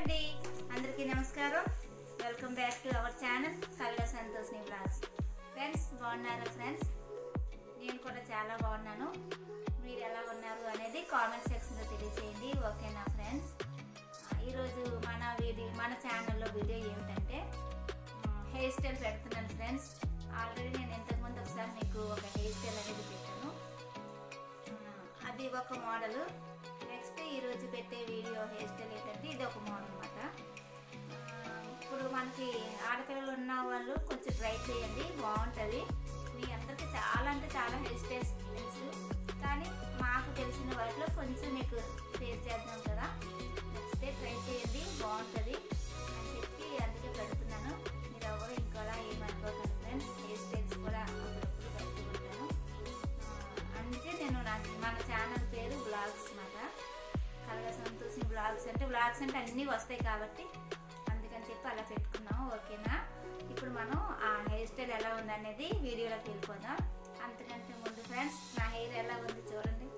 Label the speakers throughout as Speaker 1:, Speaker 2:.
Speaker 1: అండి అందరికీ నమస్కారం welcome back to our channel కల్గా సంతోష్ని బ్లాగ్స్ ఫ్రెండ్స్ బాగున్నారా ఫ్రెండ్స్ నేను కూడా చాలా బాగున్నాను మీరు ఎలా ఉన్నారు అనేది కామెంట్ సెక్షన్లో తెలియచేయండి ఓకేనా ఫ్రెండ్స్ ఆ, ఈరోజు మన వీడియో మన ఛానల్లో వీడియో ఏమిటంటే హెయిర్ స్టైల్ పెడుతున్నాను ఫ్రెండ్స్ ఆల్రెడీ నేను ఇంతకుముందు ఒకసారి మీకు ఒక హెయిర్ స్టైల్ అనేది పెట్టాను ఆ, అది ఒక మోడల్ నెక్స్ట్ ఈరోజు పెట్టే వీడియో హెయిర్ స్టైల్ ఏంటంటే ఇది ఒక మోడల్ అనమాట ఇప్పుడు మనకి ఆడపిల్లలు ఉన్న వాళ్ళు కొంచెం ట్రై చేయండి బాగుంటుంది మీ అందరికీ చాలా అంటే చాలా హెయిర్ స్టైల్స్ తెలుసు కానీ మాకు తెలిసిన వాటిలో కొంచెం మీకు షేర్ చేద్దాం కదా నచ్చితే ట్రై చేయండి బాగుంటుంది అని చెప్పి అందుకే పెడుతున్నాను మీరు ఎవరు ఇంకోలా ఏమనుకోకండి ఫ్రెండ్స్ హెయిర్ స్టైల్స్ కూడా అప్పుడప్పుడు పెడుతూ ఉంటాను ఆ, అందుకే నేను నా మన ఛానల్ పేరు బ్లాగ్స్ మాట కలగ సంతోషి బ్లాగ్స్ అంటే బ్లాగ్స్ అంటే అన్నీ వస్తాయి కాబట్టి అందుకని చెప్పి అలా పెట్టుకున్నాము ఓకేనా ఇప్పుడు మనం ఆ హెయిర్ స్టైల్ ఎలా ఉందనేది వీడియోలోకి వెళ్ళిపోదాం అంతకంటే ముందు ఫ్రెండ్స్ నా హెయిర్ ఎలా ఉంది చూడండి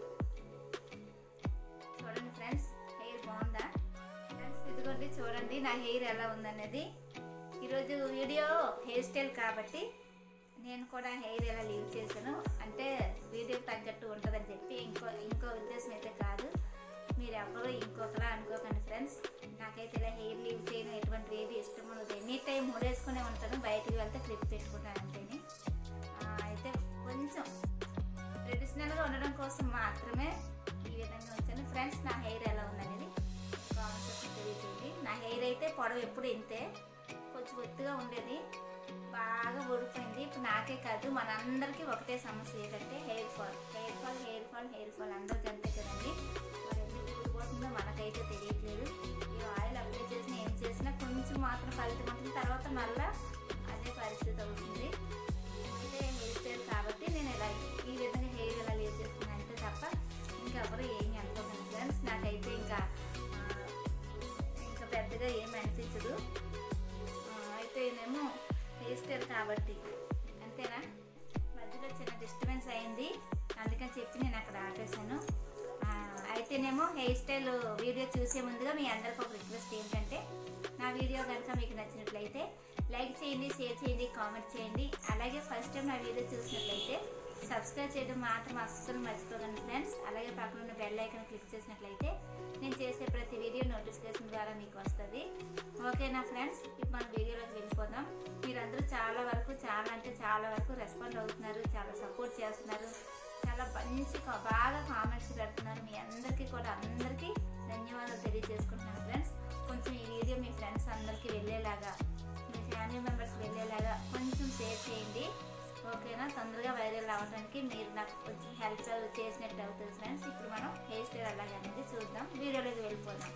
Speaker 1: చూడండి ఫ్రెండ్స్ హెయిర్ బాగుందా ఫ్రెండ్స్ ఇదిగోండి చూడండి నా హెయిర్ ఎలా ఉందనేది ఈరోజు వీడియో హెయిర్ స్టైల్ కాబట్టి నేను కూడా హెయిర్ ఎలా లీవ్ చేశాను అంటే వీడియోకి తగ్గట్టు ఉంటుందని చెప్పి ఇంకో ఇంకో ఉద్దేశం అయితే కాదు మీరు ఎవరు ఇంకొకలా అనుకోకండి ఫ్రెండ్స్ నాకైతే ఇలా హెయిర్ లీవ్ చేయడం ఎటువంటి ఏది ఇష్టం ఉండదు ఎనీ టైం మూడేసుకునే ఉంటాను బయటికి వెళ్తే క్లిప్ పెట్టుకుంటాను అంతేని ఆ, అయితే కొంచెం ట్రెడిషనల్గా ఉండడం కోసం మాత్రమే ఈ విధంగా వచ్చాను ఫ్రెండ్స్ నా హెయిర్ ఎలా ఉందనేది కామెంట్ సెక్షన్ తెలియజేయండి నా హెయిర్ అయితే పొడవు ఎప్పుడు ఇంతే కొంచెం ఒత్తుగా ఉండేది బాగా ఊడిపోయింది ఇప్పుడు నాకే కాదు మనందరికీ ఒకటే సమస్య ఏంటంటే hair fall hair fall hair fall hair fall అందరికీ అంతే కదండి మరి ఎందుకు ఊడిపోతుందో మనకైతే తెలియట్లేదు ఈ ఆయిల్ అప్లై చేసినా ఏం చేసినా కొంచెం మాత్రం ఫలితం ఉంటుంది తర్వాత మళ్ళీ అదే పరిస్థితి అవుతుంది అయితే హెయిర్ స్టైల్ కాబట్టి నేను ఇలా ఈ విధంగా హెయిర్ ఇలా లీవ్ చేసుకున్నాను అంతే తప్ప ఇంకెవరు ఏమి అనుకోకండి ఫ్రెండ్స్ నాకైతే ఇంకా ఆ, ఇంకా పెద్దగా ఏమి అనిపించదు ఆ, అయితే నేమో హెయిర్ స్టైల్ కాబట్టి అంతేనా మధ్యలో చిన్న డిస్టర్బెన్స్ అయింది అందుకని చెప్పి నేను అక్కడ ఆపేశాను ఆ, అయితేనేమో హెయిర్ స్టైల్ వీడియో చూసే ముందుగా మీ అందరికీ ఒక రిక్వెస్ట్ ఏంటంటే నా వీడియో కనుక మీకు నచ్చినట్లయితే లైక్ చేయండి షేర్ చేయండి కామెంట్ చేయండి అలాగే ఫస్ట్ టైం నా వీడియో చూసినట్లయితే సబ్స్క్రైబ్ చేయడం మాత్రం అస్సలు మర్చిపోకండి ఫ్రెండ్స్ అలాగే పక్కన ఉన్న బెల్ ఐకాన్ క్లిక్ చేసినట్లయితే నేను చేసే ప్రతి వీడియో నోటిఫికేషన్ ద్వారా మీకు వస్తుంది ఓకేనా ఫ్రెండ్స్ ఇప్పుడు మన వీడియోలోకి వెళ్ళిపోదాం మీరందరూ చాలా వరకు చాలా అంటే చాలా వరకు రెస్పాండ్ అవుతున్నారు చాలా సపోర్ట్ చేస్తున్నారు చాలా మంచి కా- బాగా కామెంట్స్ పెడుతున్నారు మీ అందరికీ కూడా అందరికీ ధన్యవాదాలు తెలియజేసుకుంటున్నాను ఫ్రెండ్స్ కొంచెం ఈ వీడియో మీ ఫ్రెండ్స్ అందరికీ వెళ్ళేలాగా మీ ఫ్యామిలీ మెంబర్స్ వెళ్ళేలాగా కొంచెం షేర్ చేయండి ఓకేనా తొందరగా వైరల్ అవ్వడానికి మీరు నాకు కొంచెం హెల్ప్ చేసినట్టు అవుతుంది ఫ్రెండ్స్ ఇప్పుడు మనం హెయిర్ స్టైల్ అలాగనేది చూద్దాం వీడియోలోకి వెళ్ళిపోదాం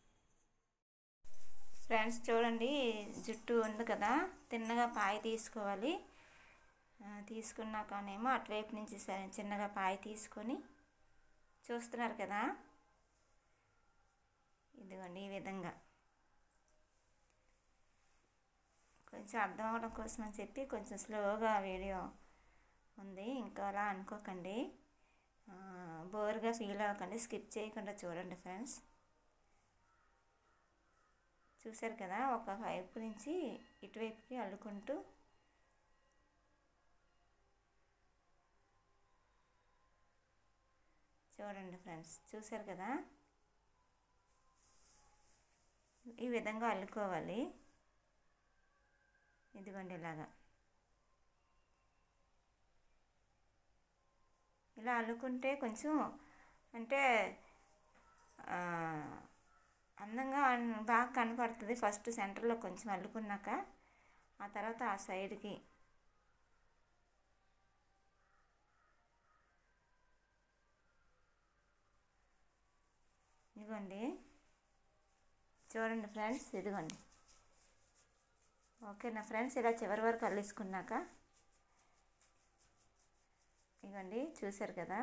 Speaker 1: ఫ్రెండ్స్ చూడండి జుట్టు ఉంది కదా తిన్నగా పాయ తీసుకోవాలి ఆ, తీసుకున్నాకనేమో అటువైపు నుంచి సరే చిన్నగా పాయ తీసుకొని చూస్తున్నారు కదా ఇదిగోండి ఈ విధంగా కొంచెం అర్థం అవ్వడం కోసం అని చెప్పి కొంచెం స్లోగా వీడియో ఉంది ఇంకా అలా అనుకోకండి ఆ, బోర్గా ఫీల్ అవ్వకండి స్కిప్ చేయకుండా చూడండి ఫ్రెండ్స్ చూసారు కదా ఒక వైపు నుంచి ఇటువైపుకి అల్లుకుంటూ చూడండి ఫ్రెండ్స్ చూసారు కదా ఈ విధంగా అల్లుకోవాలి ఇదిగోండి ఇలాగా ఇలా అల్లుకుంటే కొంచెం అంటే ఆ, అందంగా అన్- బాగా కనపడుతుంది ఫస్ట్ సెంటర్లో కొంచెం అల్లుకున్నాక ఆ తర్వాత ఆ సైడ్కి ఇదిగోండి చూడండి ఫ్రెండ్స్ ఇదిగోండి ఓకేనా ఫ్రెండ్స్ ఇలా చివరి వరకు అల్లేసుకున్నాక ఇదిగోండి చూసారు కదా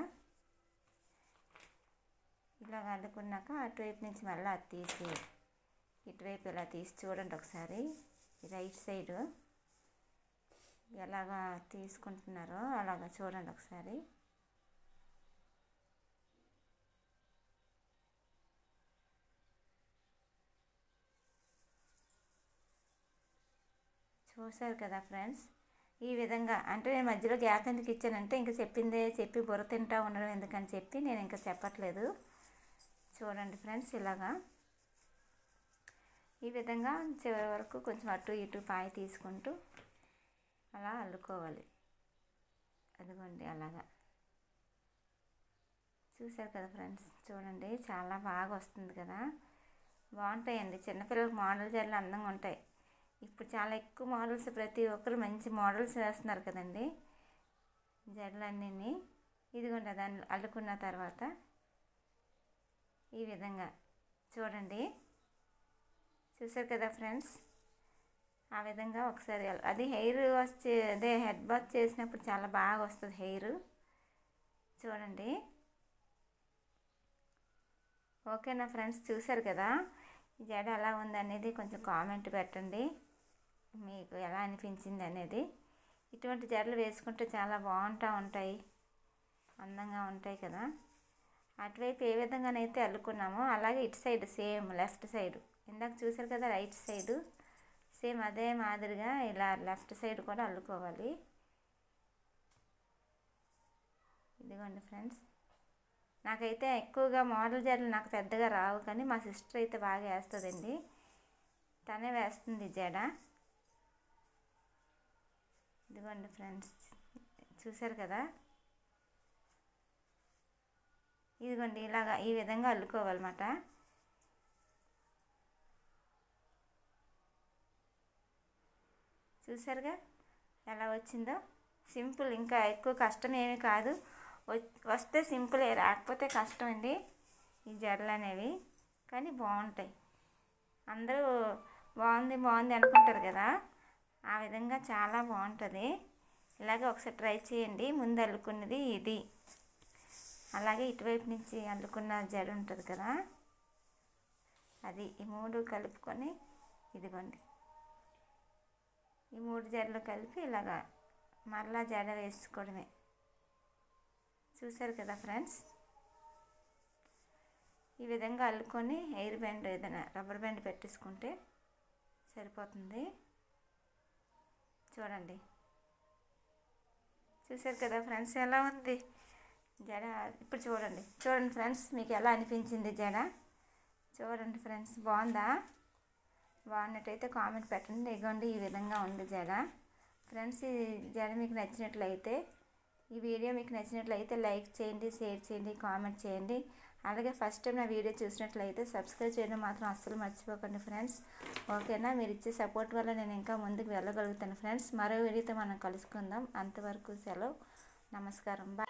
Speaker 1: ఇలాగ అల్లుకున్నాక అటువైపు నుంచి మళ్ళీ అది తీసి ఇటువైపు ఇలా తీసి చూడండి ఒకసారి ఈ రైట్ సైడు ఎలాగా తీసుకుంటున్నారో అలాగా చూడండి ఒకసారి చూశారు కదా ఫ్రెండ్స్ ఈ విధంగా అంటే నేను మధ్యలో గ్యాప్ ఎందుకు ఇచ్చానంటే ఇంకా చెప్పిందే చెప్పి బుర్ర తింటా ఉండడం ఎందుకని చెప్పి నేను ఇంకా చెప్పట్లేదు చూడండి ఫ్రెండ్స్ ఇలాగా ఈ విధంగా చివరి వరకు కొంచెం అటు ఇటు పాయ తీసుకుంటూ అలా అల్లుకోవాలి అదిగోండి అలాగా చూశారు కదా ఫ్రెండ్స్ చూడండి చాలా బాగా వస్తుంది కదా బాగుంటాయండి చిన్నపిల్లలకు మోడల్ జడలు అందంగా ఉంటాయి ఇప్పుడు చాలా ఎక్కువ మోడల్స్ ప్రతి ఒక్కరు మంచి మోడల్స్ వేస్తున్నారు కదండి జడలన్నీ ఇదిగోండి దాన్ని అల్లుకున్న తర్వాత ఈ విధంగా చూడండి చూసారు కదా ఫ్రెండ్స్ ఆ విధంగా ఒకసారి అల- అది హెయిర్ వాష్ చే అదే హెడ్ బాత్ చేసినప్పుడు చాలా బాగా వస్తుంది హెయిర్ చూడండి ఓకేనా ఫ్రెండ్స్ చూసారు కదా ఈ జడ ఎలా ఉంది అనేది కొంచెం కామెంట్ పెట్టండి మీకు ఎలా అనిపించింది అనేది ఇటువంటి జడలు వేసుకుంటే చాలా బాగుంటూ ఉంటాయి అందంగా ఉంటాయి కదా అటువైపు ఏ విధంగానైతే అల్లుకున్నామో అలాగే ఇటు సైడ్ సేమ్ లెఫ్ట్ సైడ్ ఇందాక చూసారు కదా రైట్ సైడు సేమ్ అదే మాదిరిగా ఇలా లెఫ్ట్ సైడ్ కూడా అల్లుకోవాలి ఇదిగోండి ఫ్రెండ్స్ నాకైతే ఎక్కువగా మోడల్ జడలు నాకు పెద్దగా రావు కానీ మా సిస్టర్ అయితే బాగా వేస్తుందండి తనే వేస్తుంది జడ ఇదిగోండి ఫ్రెండ్స్ చూసారు కదా ఇదిగోండి ఇలాగా ఈ విధంగా అల్లుకోవాలన్నమాట చూసారుగా ఎలా వచ్చిందో సింపుల్ ఇంకా ఎక్కువ కష్టం ఏమీ కాదు వ- వస్తే సింపులే రాకపోతే కష్టం అండి ఈ జడలు అనేవి కానీ బాగుంటాయి అందరూ బాగుంది బాగుంది అనుకుంటారు కదా ఆ విధంగా చాలా బాగుంటుంది ఇలాగే ఒకసారి ట్రై చేయండి ముందు అల్లుకున్నది ఇది అలాగే ఇటువైపు నుంచి అల్లుకున్న జడ ఉంటుంది కదా అది ఈ మూడు కలుపుకొని ఇదిగోండి ఈ మూడు జడలు కలిపి ఇలాగా మరలా జడ వేసుకోవడమే చూసారు కదా ఫ్రెండ్స్ ఈ విధంగా అల్లుకొని హెయిర్ బ్యాండ్ ఏదైనా రబ్బర్ బ్యాండ్ పెట్టేసుకుంటే సరిపోతుంది చూడండి చూసారు కదా ఫ్రెండ్స్ ఎలా ఉంది జడ ఇప్పుడు చూడండి చూడండి ఫ్రెండ్స్ మీకు ఎలా అనిపించింది జడ చూడండి ఫ్రెండ్స్ బాగుందా బాగున్నట్టయితే కామెంట్ పెట్టండి ఇగోండి ఈ విధంగా ఉంది జడ ఫ్రెండ్స్ ఈ జడ మీకు నచ్చినట్లయితే ఈ వీడియో మీకు నచ్చినట్లయితే లైక్ చేయండి షేర్ చేయండి కామెంట్ చేయండి అలాగే ఫస్ట్ టైం నా వీడియో చూసినట్లయితే సబ్స్క్రైబ్ చేయడం మాత్రం అస్సలు మర్చిపోకండి ఫ్రెండ్స్ ఓకేనా మీరు ఇచ్చే సపోర్ట్ వల్ల నేను ఇంకా ముందుకు వెళ్ళగలుగుతాను ఫ్రెండ్స్ మరో వీడియోతో మనం కలుసుకుందాం అంతవరకు సెలవు నమస్కారం బాయ్